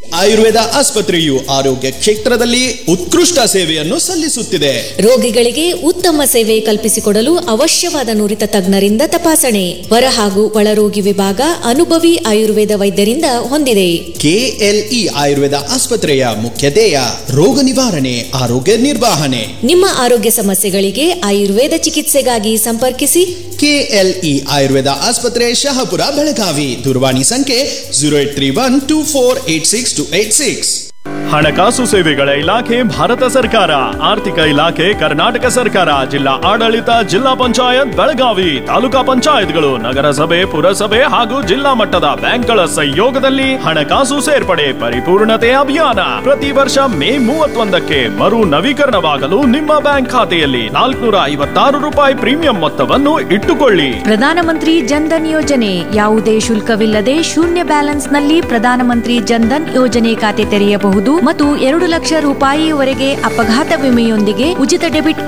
ಆಯುರ್ವೇದ ಆಸ್ಪತ್ರೆಯು ಆರೋಗ್ಯ ಕ್ಷೇತ್ರದಲ್ಲಿ ಉತ್ಕೃಷ್ಟ ಸೇವೆಯನ್ನು ಸಲ್ಲಿಸುತ್ತಿದೆ ರೋಗಿಗಳಿಗೆ ಉತ್ತಮ ಸೇವೆ ಕಲ್ಪಿಸಿಕೊಡಲು ಅವಶ್ಯವಾದ ನುರಿತ ತಜ್ಞರಿಂದ ತಪಾಸಣೆ ಹೊರ ಹಾಗೂ ಒಳರೋಗಿ ವಿಭಾಗ ಅನುಭವಿ ಆಯುರ್ವೇದ ವೈದ್ಯರಿಂದ ಹೊಂದಿದೆ ಕೆಎಲ್ಇ ಆಯುರ್ವೇದ ಆಸ್ಪತ್ರೆಯ ಮುಖ್ಯ ಧ್ಯೇಯ ರೋಗ ನಿವಾರಣೆ ಆರೋಗ್ಯ ನಿರ್ವಹಣೆ ನಿಮ್ಮ ಆರೋಗ್ಯ ಸಮಸ್ಯೆಗಳಿಗೆ ಆಯುರ್ವೇದ ಚಿಕಿತ್ಸೆಗಾಗಿ ಸಂಪರ್ಕಿಸಿ ಕೆಎಲ್ಇ ಆಯುರ್ವೇದ ಆಸ್ಪತ್ರೆ ಶಹಾಪುರ ಬೆಳಗಾವಿ ದೂರವಾಣಿ ಸಂಖ್ಯೆ zero eight three one two four eight six two eight six ಹಣಕಾಸು ಸೇವೆಗಳ ಇಲಾಖೆ ಭಾರತ ಸರ್ಕಾರ ಆರ್ಥಿಕ ಇಲಾಖೆ ಕರ್ನಾಟಕ ಸರ್ಕಾರ ಜಿಲ್ಲಾ ಆಡಳಿತ ಜಿಲ್ಲಾ ಪಂಚಾಯತ್ ಬೆಳಗಾವಿ ತಾಲೂಕಾ ಪಂಚಾಯತ್ಗಳು ನಗರಸಭೆ ಪುರಸಭೆ ಹಾಗೂ ಜಿಲ್ಲಾ ಮಟ್ಟದ ಬ್ಯಾಂಕ್ಗಳ ಸಹಯೋಗದಲ್ಲಿ ಹಣಕಾಸು ಸೇರ್ಪಡೆ ಪರಿಪೂರ್ಣತೆ ಅಭಿಯಾನ ಪ್ರತಿ ವರ್ಷ ಮೇ ಮೂವತ್ತೊಂದಕ್ಕೆ ಮರು ನವೀಕರಣವಾಗಲು ನಿಮ್ಮ ಬ್ಯಾಂಕ್ ಖಾತೆಯಲ್ಲಿ ನಾಲ್ಕುನೂರ ಐವತ್ತಾರು ರೂಪಾಯಿ ಪ್ರೀಮಿಯಂ ಮೊತ್ತವನ್ನು ಇಟ್ಟುಕೊಳ್ಳಿ ಪ್ರಧಾನಮಂತ್ರಿ ಜನ್ಧನ್ ಯೋಜನೆ ಯಾವುದೇ ಶುಲ್ಕವಿಲ್ಲದೆ ಶೂನ್ಯ ಬ್ಯಾಲೆನ್ಸ್ನಲ್ಲಿ ಪ್ರಧಾನಮಂತ್ರಿ ಜನ್ಧನ್ ಯೋಜನೆ ಖಾತೆ ತೆರೆಯಬಹುದು ಮತ್ತು ಎರಡು ಲಕ್ಷ ರೂಪಾಯಿವರೆಗೆ ಅಪಘಾತ ವಿಮೆಯೊಂದಿಗೆ ಉಚಿತ ಡೆಬಿಟ್